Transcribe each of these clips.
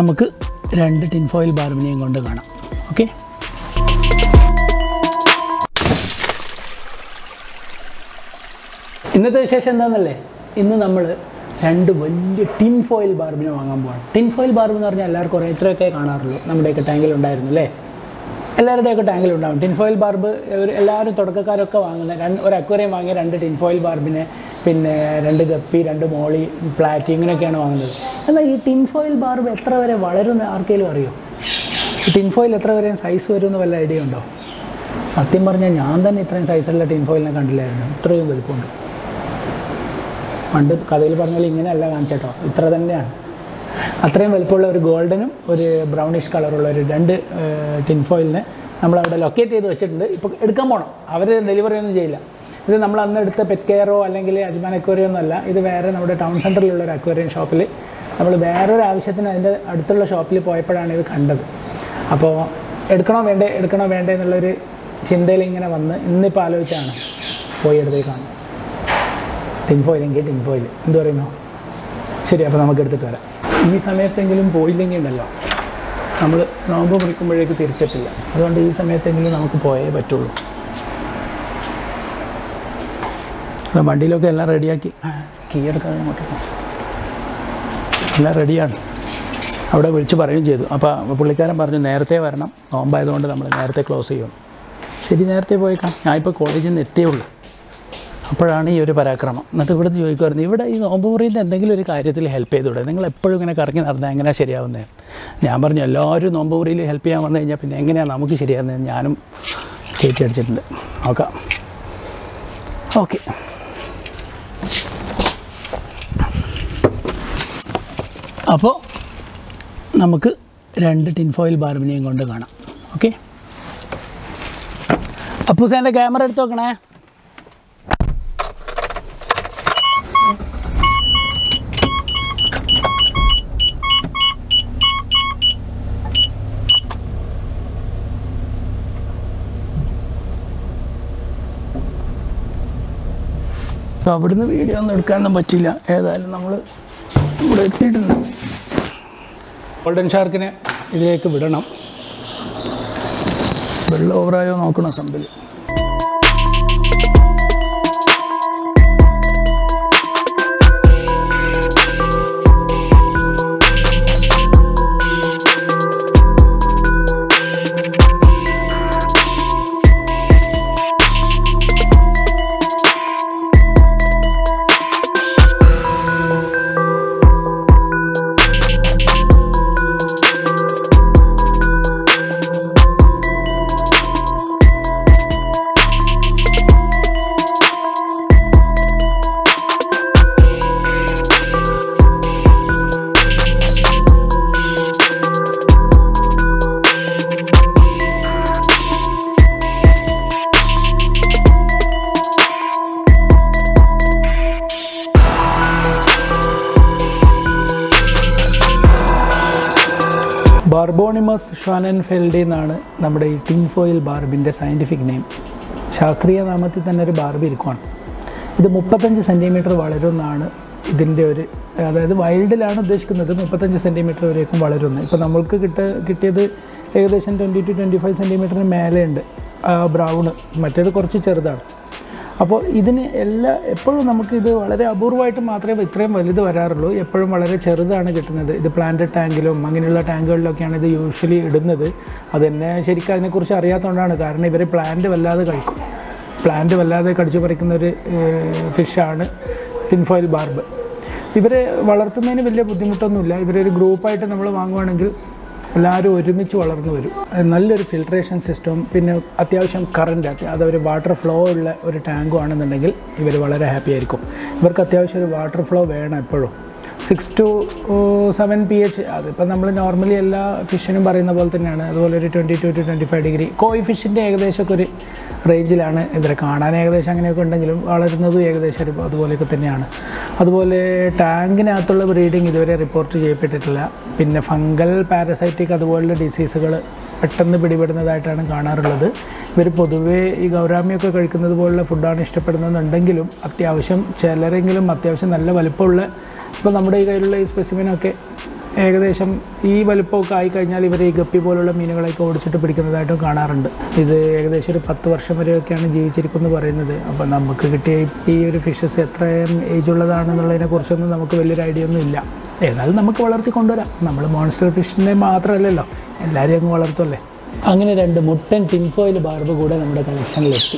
നമുക്ക് രണ്ട് ടിൻഫോയിൽ ബാർബിനെയും കൊണ്ട് കാണാം ഓക്കെ ഇന്നത്തെ വിശേഷം എന്താണെന്നല്ലേ ഇന്ന് നമ്മൾ രണ്ട് വലിയ ടിൻ ഫോയിൽ ബാർബിനെ വാങ്ങാൻ പോവാണ് ടിൻ ഫോയിൽ ബാർബ് എന്ന് പറഞ്ഞാൽ എല്ലാവർക്കും കുറേ ഇത്രയൊക്കെ കാണാറുള്ളൂ നമ്മുടെയൊക്കെ ടാങ്കിലുണ്ടായിരുന്നു അല്ലേ എല്ലാവരുടെയൊക്കെ ടാങ്കിലുണ്ടാവും ടിൻ ഫോയിൽ ബാർബ് ഒരു എല്ലാവരും തുടക്കക്കാരൊക്കെ വാങ്ങുന്ന രണ്ട് ഒരു അക്വറിയം വാങ്ങിയ രണ്ട് ടിൻ ഫോയിൽ ബാർബിനെ പിന്നെ രണ്ട് ഗപ്പി രണ്ട് മോളി പ്ലാറ്റി ഇങ്ങനെയൊക്കെയാണ് വാങ്ങുന്നത് എന്നാൽ ഈ ടിൻ ഫോയിൽ ബാർബ് എത്ര വരെ വളരുമെന്ന് ആർക്കെങ്കിലും അറിയോ ഈ ടിൻ ഫോയിൽ എത്ര വരെ സൈസ് വരുമെന്ന് വല്ല ഐഡിയ ഉണ്ടോ സത്യം പറഞ്ഞാൽ ഞാൻ തന്നെ ഇത്രയും സൈസുള്ള ടിൻ ഫോയിലിനെ കണ്ടില്ലായിരുന്നു ഇത്രയും വലുപ്പമുണ്ട് പണ്ട് കഥയിൽ പറഞ്ഞാൽ ഇങ്ങനെയല്ല കാണിച്ചേട്ടോ ഇത്ര തന്നെയാണ് അത്രയും വലുപ്പമുള്ള ഒരു ഗോൾഡനും ഒരു ബ്രൗണിഷ് കളറുള്ള ഒരു രണ്ട് ടിൻഫോയിലിനെ നമ്മളവിടെ ലൊക്കേറ്റ് ചെയ്ത് വെച്ചിട്ടുണ്ട് ഇപ്പോൾ എടുക്കാൻ പോകണം അവർ ഡെലിവറി ഒന്നും ചെയ്യില്ല ഇത് നമ്മൾ അന്ന് എടുത്ത പെറ്റ് കെയറോ അല്ലെങ്കിൽ അജ്മാൻ അക്വേറിയോ ഒന്നുമല്ല ഇത് വേറെ നമ്മുടെ ടൗൺ സെൻറ്ററിലുള്ള ഒരു അക്വേറിയം ഷോപ്പിൽ നമ്മൾ വേറൊരു ആവശ്യത്തിന് അതിൻ്റെ അടുത്തുള്ള ഷോപ്പിൽ പോയപ്പോഴാണ് ഇത് കണ്ടത് അപ്പോൾ എടുക്കണോ വേണ്ടേ എടുക്കണോ വേണ്ടേ എന്നുള്ളൊരു ചിന്തയിൽ ഇങ്ങനെ വന്ന് ഇന്നിപ്പോൾ ആലോചിച്ചാണ് പോയി എടുത്തേക്ക് കാണും ടിൻഫോയിൽ എങ്കിൽ ടിൻഫോയിൽ എന്ത് പറയുന്നു ശരി അപ്പോൾ നമുക്ക് എടുത്തിട്ട് വരാം ഈ സമയത്തെങ്കിലും പോയില്ലെങ്കിൽ ഉണ്ടല്ലോ നമ്മൾ നോമ്പ് മുറിക്കുമ്പോഴേക്ക് തിരിച്ചെത്തില്ല അതുകൊണ്ട് ഈ സമയത്തെങ്കിലും നമുക്ക് പോയേ പറ്റുള്ളൂ അല്ല, വണ്ടിയിലൊക്കെ എല്ലാം റെഡിയാക്കി കീ എടുക്കാതെ അങ്ങോട്ട് പോ. എല്ലാം റെഡിയാണ് അവിടെ വിളിച്ച് പറയുകയും ചെയ്തു അപ്പോൾ പുള്ളിക്കാരൻ പറഞ്ഞു നേരത്തെ വരണം നോമ്പായതുകൊണ്ട് നമ്മൾ നേരത്തെ ക്ലോസ് ചെയ്യണം ശരി നേരത്തെ പോയേക്കാം ഞാൻ ഇപ്പോൾ കോളേജിൽ നിന്ന് എത്തിയേ ഉള്ളൂ അപ്പോഴാണ് ഈ ഒരു പരാക്രമം എന്നിട്ട് ഇവിടുത്തെ ചോദിക്കുമായിരുന്നു ഇവിടെ ഈ നോമ്പ് മുറിൻ്റെ എന്തെങ്കിലും ഒരു കാര്യത്തിൽ ഹെൽപ്പ് ചെയ്തുകൂടെ നിങ്ങൾ എപ്പോഴും ഇങ്ങനെ കറങ്ങി നടന്നാൽ എങ്ങനെയാണ് ശരിയാവുന്നത് ഞാൻ പറഞ്ഞു എല്ലാവരും നോമ്പ് മുറിയിൽ ഹെൽപ്പ് ചെയ്യാൻ വന്നു കഴിഞ്ഞാൽ പിന്നെ എങ്ങനെയാണ് നമുക്ക് ശരിയാവുന്നത് ഞാനും കയറ്റി അടിച്ചിട്ടുണ്ട് നോക്കാം ഓക്കെ അപ്പോൾ നമുക്ക് രണ്ട് ടിൻഫോയിൽ ബാർബിനെയും കൊണ്ട് കാണാം ഓക്കെ അപ്പൂസേൻ്റെ ക്യാമറ എടുത്ത് നോക്കണേ അപ്പോൾ അവിടുന്ന് വീഡിയോ ഒന്നും എടുക്കാനൊന്നും പറ്റില്ല ഏതായാലും നമ്മൾ ഇവിടെ എത്തിയിട്ടുണ്ട് ഗോൾഡൻ ഷാർക്കിനെ ഇതിലേക്ക് വിടണം വെള്ളം ഓവറായോ നോക്കണം സമ്പിൽ ബാർബോണിമസ് ഷാനൻഫെൽഡി എന്നാണ് നമ്മുടെ ഈ ടിൻഫോയിൽ ബാർബിൻ്റെ സയൻറ്റിഫിക് നെയിം ശാസ്ത്രീയ നാമത്തിൽ തന്നെ ഒരു ബാർബ് ഇരിക്കുവാണ് ഇത് മുപ്പത്തഞ്ച് സെൻറ്റിമീറ്റർ വളരുമെന്നാണ് ഇതിൻ്റെ ഒരു അതായത് വൈൽഡിലാണ് ഉദ്ദേശിക്കുന്നത് മുപ്പത്തഞ്ച് സെൻറ്റിമീറ്റർ വരേക്കും വളരുന്നത് ഇപ്പോൾ നമ്മൾക്ക് കിട്ട കിട്ടിയത് ഏകദേശം ട്വൻറ്റി ടു ട്വൻറ്റി ഫൈവ് സെൻറ്റിമീറ്ററിന് മേലെയുണ്ട് ബ്രൗണ് മറ്റേത് കുറച്ച് ചെറുതാണ് അപ്പോൾ ഇതിന് എല്ലാ എപ്പോഴും നമുക്ക് ഇത് വളരെ അപൂർവമായിട്ട് മാത്രമേ ഇത്രയും വലുത് വരാറുള്ളൂ എപ്പോഴും വളരെ ചെറുതാണ് കിട്ടുന്നത് ഇത് പ്ലാന്റ് ടാങ്കിലും അങ്ങനെയുള്ള ടാങ്കുകളിലൊക്കെയാണ് ഇത് യൂഷ്വലി ഇടുന്നത് അതെന്നെ ശരിക്കും അതിനെക്കുറിച്ച് അറിയാത്തതുകൊണ്ടാണ് കാരണം ഇവർ പ്ലാന്റ് വല്ലാതെ കഴിക്കും പ്ലാന്റ് വല്ലാതെ കടിച്ചു പറിക്കുന്ന ഒരു ഫിഷാണ് ടിൻഫോയിൽ ബാർബ് ഇവരെ വളർത്തുന്നതിന് വലിയ ബുദ്ധിമുട്ടൊന്നുമില്ല ഇവരൊരു ഗ്രൂപ്പായിട്ട് നമ്മൾ വാങ്ങുവാണെങ്കിൽ എല്ലാവരും ഒരുമിച്ച് വളർന്നു വരും അത് നല്ലൊരു ഫിൽട്രേഷൻ സിസ്റ്റവും പിന്നെ അത്യാവശ്യം കറണ്ട് അതൊരു വാട്ടർ ഫ്ലോ ഉള്ള ഒരു ടാങ്കും ആണെന്നുണ്ടെങ്കിൽ ഇവർ വളരെ ഹാപ്പി ആയിരിക്കും ഇവർക്ക് അത്യാവശ്യം ഒരു വാട്ടർ ഫ്ലോ വേണം എപ്പോഴും six to seven P H അതിപ്പോൾ നമ്മൾ നോർമലി എല്ലാ ഫിഷിനും പറയുന്ന പോലെ തന്നെയാണ് അതുപോലെ ഒരു twenty two to twenty five degree koi ഫിഷിൻ്റെ ഏകദേശമൊക്കെ ഒരു റേഞ്ചിലാണ് ഇവരെ കാണാൻ ഏകദേശം അങ്ങനെയൊക്കെ ഉണ്ടെങ്കിലും വളരുന്നതും ഏകദേശം ഒരു അതുപോലെയൊക്കെ തന്നെയാണ് അതുപോലെ ടാങ്കിനകത്തുള്ള ബ്രീഡിങ് ഇതുവരെ റിപ്പോർട്ട് ചെയ്യപ്പെട്ടിട്ടില്ല പിന്നെ ഫംഗൽ പാരസൈറ്റിക് അതുപോലുള്ള ഡിസീസുകൾ പെട്ടെന്ന് പിടിപെടുന്നതായിട്ടാണ് കാണാറുള്ളത് ഇവർ പൊതുവേ ഈ ഗൗരാമിയൊക്കെ കഴിക്കുന്നത് പോലുള്ള ഫുഡാണ് ഇഷ്ടപ്പെടുന്നതെന്നുണ്ടെങ്കിലും അത്യാവശ്യം ചിലരെങ്കിലും അത്യാവശ്യം നല്ല വലുപ്പമുള്ള ഇപ്പോൾ നമ്മുടെ ഈ കയ്യിലുള്ള ഈ സ്പെസിമിനൊക്കെ ഏകദേശം ഈ വലുപ്പമൊക്കെ ആയിക്കഴിഞ്ഞാൽ ഇവർ ഈ ഗപ്പി പോലുള്ള മീനുകളെയൊക്കെ ഓടിച്ചിട്ട് പിടിക്കുന്നതായിട്ടും കാണാറുണ്ട് ഇത് ഏകദേശം ഒരു പത്ത് വർഷം വരെയൊക്കെയാണ് ജീവിച്ചിരിക്കുന്നത് പറയുന്നത് അപ്പോൾ നമുക്ക് കിട്ടിയ ഈ ഒരു ഫിഷസ് എത്രയും ഏജ് ഉള്ളതാണെന്നുള്ളതിനെ കുറിച്ചൊന്നും നമുക്ക് വലിയൊരു ഐഡിയ ഒന്നും ഇല്ല ഏതായാലും നമുക്ക് വളർത്തി കൊണ്ടുവരാം നമ്മൾ മോൺസ്റ്റർ ഫിഷിനെ മാത്രമല്ലല്ലോ എല്ലാവരെയും അങ്ങ് വളർത്തുമല്ലേ അങ്ങനെ രണ്ട് മുട്ടൻ ടിൻഫോയിൽ ബാർബ് കൂടെ നമ്മുടെ കളക്ഷനിലെത്തി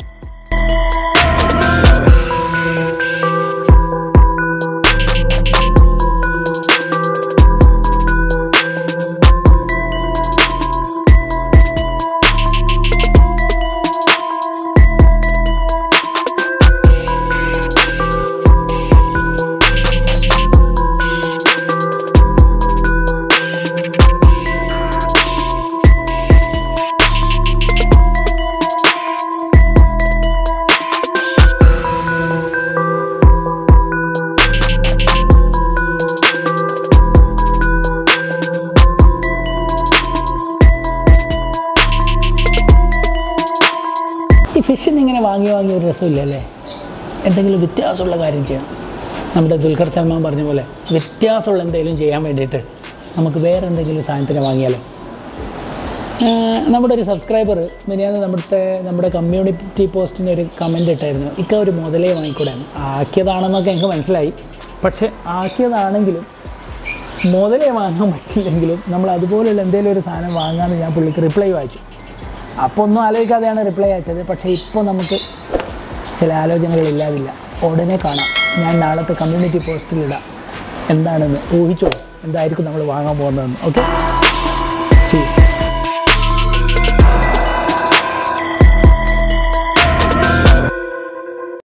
ഈ ഫിഷിന് ഇങ്ങനെ വാങ്ങി വാങ്ങി ഒരു രസമില്ലല്ലേ എന്തെങ്കിലും വ്യത്യാസമുള്ള കാര്യം ചെയ്യണം നമ്മുടെ ദുൽഖർ സൽമാൻ പറഞ്ഞ പോലെ വ്യത്യാസമുള്ള എന്തെങ്കിലും ചെയ്യാൻ വേണ്ടിയിട്ട് നമുക്ക് വേറെ എന്തെങ്കിലും സാധനത്തിന് വാങ്ങിയാലോ ആഹ് നമ്മുടെ ഒരു സബ്സ്ക്രൈബർ മിനിയാന്ന് നമ്മുടെ നമ്മുടെ കമ്മ്യൂണിറ്റി പോസ്റ്റിന് ഒരു കമൻ്റ് ഇട്ടായിരുന്നു ഇക്ക ഒരു മുതലേ വാങ്ങിക്കൂടെ ആക്കിയതാണെന്നൊക്കെ എനിക്ക് മനസ്സിലായി പക്ഷേ ആക്കിയതാണെങ്കിലും മുതലേ വാങ്ങാൻ പറ്റില്ലെങ്കിലും നമ്മൾ അതുപോലുള്ള എന്തെങ്കിലും ഒരു സാധനം വാങ്ങാമെന്ന് ഞാൻ പുള്ളിക്ക് റിപ്ലൈ വായിച്ചു അപ്പോൾ ഒന്നും ആലോചിക്കാതെയാണ് റിപ്ലൈ അയച്ചത് പക്ഷേ ഇപ്പോൾ നമുക്ക് ചില ആലോചനകളില്ലാതില്ല ഉടനെ കാണാം ഞാൻ നാളത്തെ കമ്മ്യൂണിറ്റി പോസ്റ്റിലിടാം എന്താണെന്ന് ഊഹിച്ചോ എന്തായിരിക്കും നമ്മൾ വാങ്ങാൻ പോകുന്നതെന്ന് ഓക്കെ